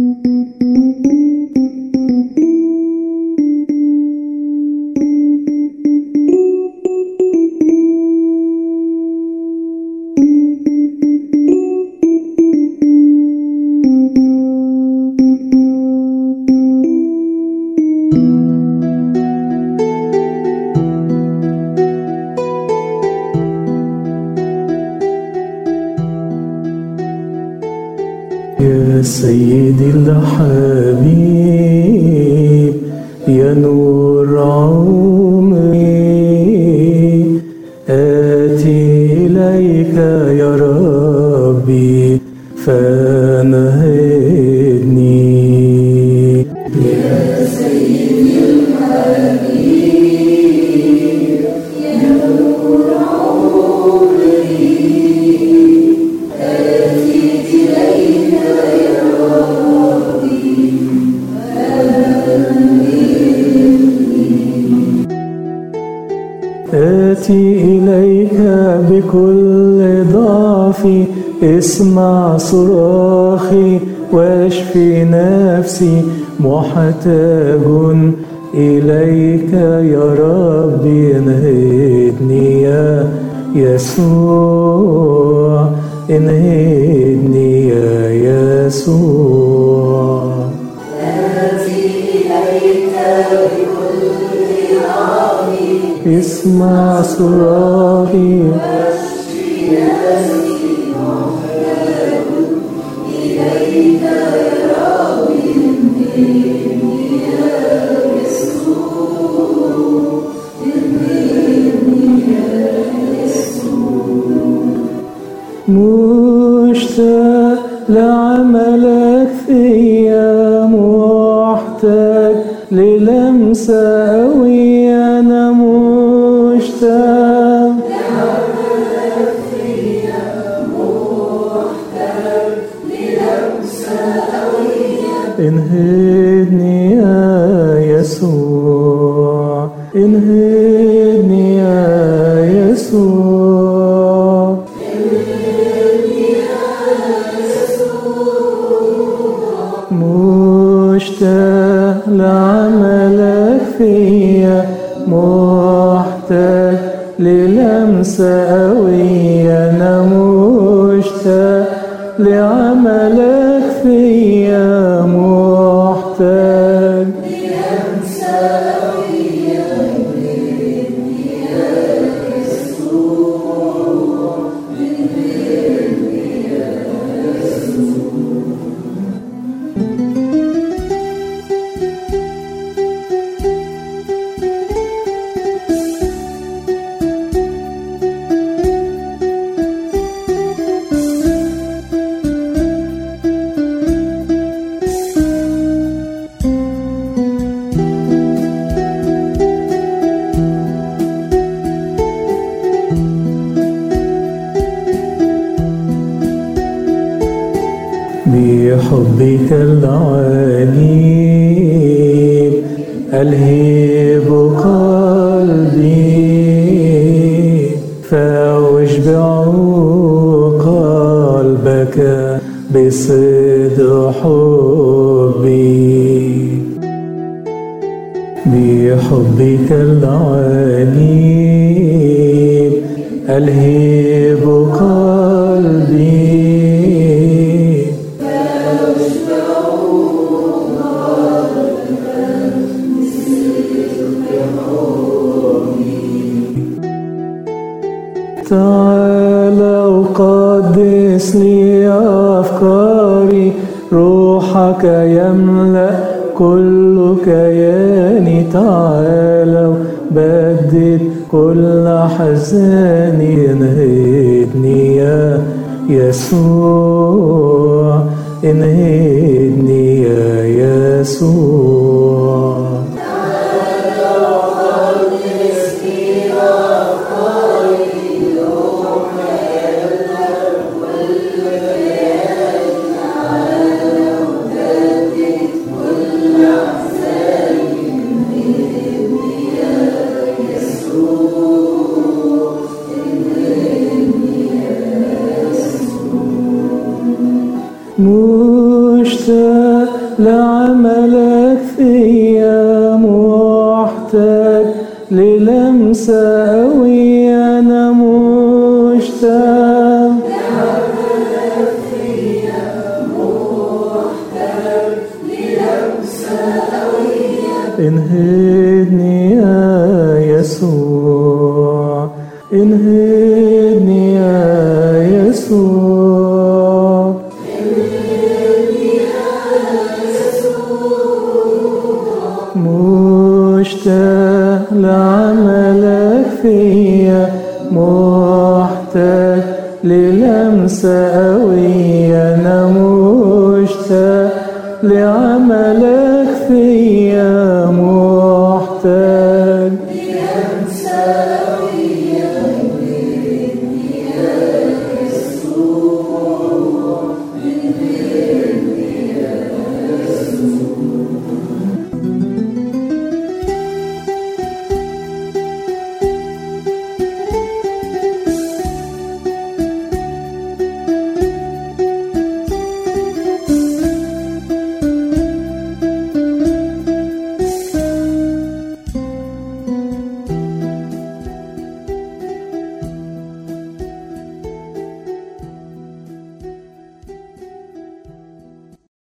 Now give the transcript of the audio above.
يا سيدي الحبيب يا نور عمري آتي إليك يا ربي فنهدني آتي إليك بكل ضعفي اسمع صراخي واشفي نفسي محتاج إليك يا ربي انهدني يا يسوع انهدني يا يسوع اسمع صراخي مشتاق لعملك فيا محتاج للمسة قوية أنا مشتاق انهدني يا يسوع انهدني يا يسوع مشتاق لعملك فيا محتاج للمسة قوية أنا مشتاق لعملك فيا محتاج بحبك العجيب ألهب قلبي فأشبع قلبك بصدق حبي بحبك العجيب ألهب قلبي تعالى وقدس لي أفكاري روحك يملأ كل كياني تعالى وبدد كل حزاني انهدني يا يسوع انهدني يا يسوع مشتاق لعملك فيا محتاج للمسة قوية أنا مشتاق انهدني يا يسوع انهدني يا يسوع مشتاق لعملك فيا محتاج للمسة قوية أنا مشتاق لعملك فيا محتاج